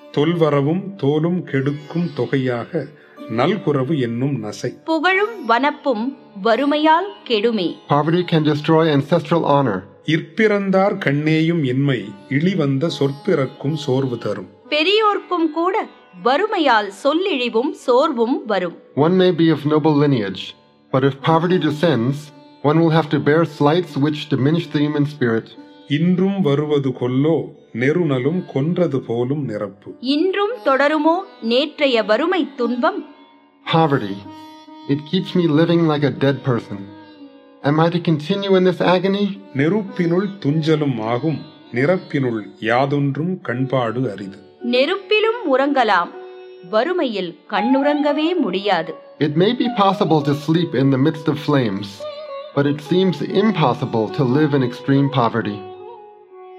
தொல்வரவும் தோலும் கெடுக்கும் தொகையாக நல்குரவு என்னும் நசை புகழும் வனப்பும் வறுமையால் கெடுமே Poverty can destroy ancestral honor. இற்பிறந்தார் கண்ணேயும் இன்மை இழிவந்த சொற்பிறக்கும் சோர்வு தரும் பெரியோர்க்கும் கூட வறுமையால் சொல்லிழிவும் சோர்வும் வரும் One may be of noble lineage, but if poverty descends, one will have to bear slights which diminish the human spirit. இன்றும் வருவது கொல்லோ நெருநலும் கொன்றது போலும் நிரப்பு இன்றும் தொடருமோ நேற்றைய வறுமை துன்பம் Poverty. It keeps me living like a dead person. Am I to continue in this agony? நெருப்பினுள் துஞ்சலும் ஆகும் நிரப்பினுள் யாதொன்றும் கண்பாடு அரிது நெருப்பிலும் உறங்கலாம் வறுமையில் கண்ணுறங்கவே முடியாது It may be possible to sleep in the midst of flames, but it seems impossible to live in extreme poverty.